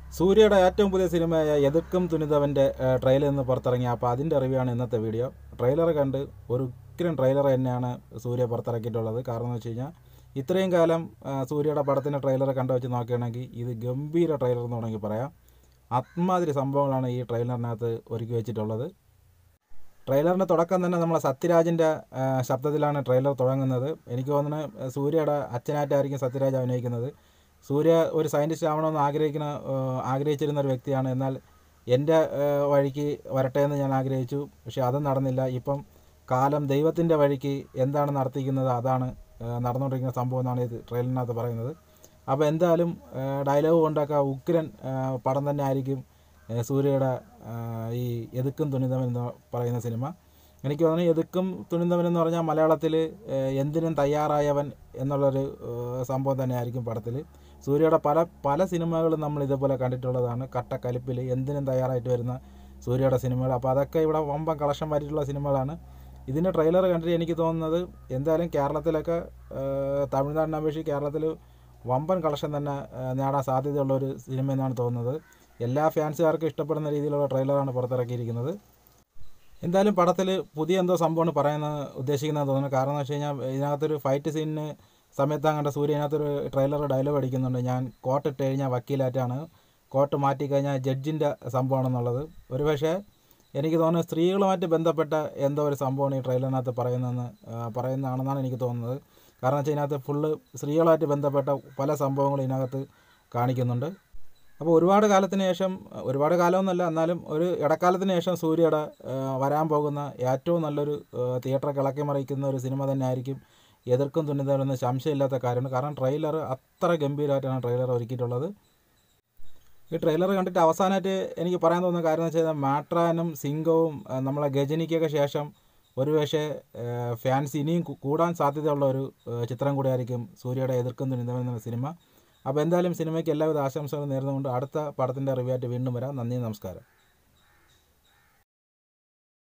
സൂര്യയുടെ ഏറ്റവും പുതിയ സിനിമയായ എതിർക്കും തുനിതവൻ്റെ ട്രെയിലർ നിന്ന് പുറത്തിറങ്ങി അപ്പോൾ അതിൻ്റെ റിവ്യൂ ആണ് ഇന്നത്തെ വീഡിയോ ട്രെയിലർ കണ്ട് ഒരു ഉഗ്രൻ ട്രെയിലർ തന്നെയാണ് സൂര്യ പുറത്തിറക്കിയിട്ടുള്ളത് കാരണം എന്ന് വെച്ച് കഴിഞ്ഞാൽ ഇത്രയും കാലം ആ, സൂര്യയുടെ പടത്തിൻ്റെ ട്രെയിലർ കണ്ടു വെച്ച് നോക്കുകയാണെങ്കിൽ ഇത് ഗംഭീര ട്രെയിലർ എന്ന് വേണമെങ്കിൽ പറയാം അത്മാതിരി സംഭവങ്ങളാണ് ഈ ട്രെയിലറിനകത്ത് ഒരുക്കി വെച്ചിട്ടുള്ളത് ട്രെയിലറിൻ്റെ തുടക്കം തന്നെ നമ്മളെ സത്യരാജിൻ്റെ ആ, ശബ്ദത്തിലാണ് ട്രെയിലർ തുടങ്ങുന്നത് എനിക്ക് തോന്നുന്നത് സൂര്യയുടെ അച്ഛനായിട്ടായിരിക്കും സത്യരാജ് അഭിനയിക്കുന്നത് സൂര്യ ഒരു സയൻറ്റിസ്റ്റ് ആവണമെന്ന് ആഗ്രഹിക്കുന്ന ആ, ആഗ്രഹിച്ചിരുന്ന ഒരു വ്യക്തിയാണ് എന്നാൽ എൻ്റെ ആ, വഴിക്ക് വരട്ടെ എന്ന് ഞാൻ ആഗ്രഹിച്ചു പക്ഷേ അതും നടന്നില്ല ഇപ്പം കാലം ദൈവത്തിൻ്റെ വഴിക്ക് എന്താണ് നടത്തിക്കുന്നത് അതാണ് ആ, നടന്നുകൊണ്ടിരിക്കുന്ന സംഭവം എന്നാണ് ഇത് ട്രെയിലറിനകത്ത് പറയുന്നത് അപ്പോൾ എന്തായാലും ഡയലോഗ് കൊണ്ടൊക്കെ ഉഗ്രൻ ആ, പടം തന്നെ ആയിരിക്കും ഏ, സൂര്യയുടെ ആ, ഈ എതുക്കും തുണിതവൻ എന്ന് പറയുന്ന സിനിമ എനിക്ക് തോന്നുന്നു എതുക്കും തുണിതവൻ എന്ന് പറഞ്ഞാൽ മലയാളത്തിൽ എന്തിനും തയ്യാറായവൻ എന്നുള്ളൊരു ഏ, സംഭവം തന്നെ ആയിരിക്കും പടത്തിൽ സൂര്യയുടെ പല പല സിനിമകളും നമ്മൾ ഇതേപോലെ കണ്ടിട്ടുള്ളതാണ് കട്ടക്കലിപ്പിൽ എന്തിനും തയ്യാറായിട്ട് വരുന്ന സൂര്യയുടെ സിനിമകൾ അപ്പോൾ അതൊക്കെ ഇവിടെ വമ്പൻ കളക്ഷൻ മാറ്റിയിട്ടുള്ള സിനിമകളാണ് ഇതിൻ്റെ ട്രെയിലർ കണ്ടിട്ട് എനിക്ക് തോന്നുന്നത് എന്തായാലും കേരളത്തിലൊക്കെ ഏ, തമിഴ്നാടിനെ അപേക്ഷിച്ച് കേരളത്തിൽ വമ്പൻ കളക്ഷൻ തന്നെ ഏ, നേടാൻ സാധ്യതയുള്ള ഒരു സിനിമ എന്നാണ് തോന്നുന്നത് എല്ലാ ഫാൻസുകാർക്കും ഇഷ്ടപ്പെടുന്ന രീതിയിലുള്ള ട്രെയിലറാണ് പുറത്തിറക്കിയിരിക്കുന്നത് എന്തായാലും പടത്തിൽ പുതിയ എന്തോ സംഭവമാണ് പറയുന്നത് ഉദ്ദേശിക്കുന്നത് തോന്നുന്നു കാരണം എന്ന് വെച്ച് കഴിഞ്ഞാൽ ഇതിനകത്തൊരു ഫൈറ്റ് സീനിന് സമയത്ത് അങ്ങോട്ട് സൂര്യ ഇതിനകത്തൊരു ട്രെയിലർ ഡയലോഗ് അടിക്കുന്നുണ്ട് ഞാൻ കോട്ട് ഇട്ട് കഴിഞ്ഞാൽ വക്കീലായിട്ടാണ് കോട്ട് മാറ്റി കഴിഞ്ഞാൽ ജഡ്ജിൻ്റെ സംഭവമാണെന്നുള്ളത് ഒരു പക്ഷേ എനിക്ക് തോന്നുന്നത് സ്ത്രീകളുമായിട്ട് ബന്ധപ്പെട്ട എന്തോ ഒരു സംഭവമാണ് ഈ ട്രെയിലറിനകത്ത് പറയുന്നതെന്ന് ആ, പറയുന്നതാണെന്നാണ് എനിക്ക് തോന്നുന്നത് കാരണം വെച്ചാൽ ഇതിനകത്ത് ഫുള്ള് സ്ത്രീകളുമായിട്ട് ബന്ധപ്പെട്ട പല സംഭവങ്ങളും ഇതിനകത്ത് കാണിക്കുന്നുണ്ട് അപ്പോൾ ഒരുപാട് കാലത്തിന് ശേഷം ഒരുപാട് കാലമൊന്നുമല്ല എന്നാലും ഒരു ഇടക്കാലത്തിന് ശേഷം സൂര്യയുടെ ആ, വരാൻ പോകുന്ന ഏറ്റവും നല്ലൊരു തിയേറ്ററൊക്കെ ഇളക്കി മറിക്കുന്ന ഒരു സിനിമ തന്നെ ആയിരിക്കും എതിർക്കും തുന്നിതവരെന്ന് സംശയമില്ലാത്ത കാര്യമാണ് കാരണം ട്രെയിലർ അത്ര ഗംഭീരമായിട്ടാണ് ട്രെയിലർ ഒരുക്കിയിട്ടുള്ളത് ഈ ട്രെയിലർ കണ്ടിട്ട് അവസാനമായിട്ട് എനിക്ക് പറയാൻ തോന്നുന്ന കാര്യം എന്ന് വെച്ചാൽ മാട്രാനും സിംഗവും ആ, നമ്മളെ ഗജനിക്കൊക്കെ ശേഷം ഒരു പക്ഷേ ഫാൻസ് ഇനിയും കൂ- കൂടാൻ സാധ്യതയുള്ള ഒരു ആ, ചിത്രം കൂടിയായിരിക്കും സൂര്യയുടെ എതിർക്കും തുണിതവൻ എന്ന സിനിമ അപ്പോൾ എന്തായാലും സിനിമയ്ക്ക് എല്ലാവിധ ആശംസകളും നേർന്നുകൊണ്ട് അടുത്ത പടത്തിൻ്റെ റിവ്യൂ ആയിട്ട് വീണ്ടും വരാം നന്ദി നമസ്കാരം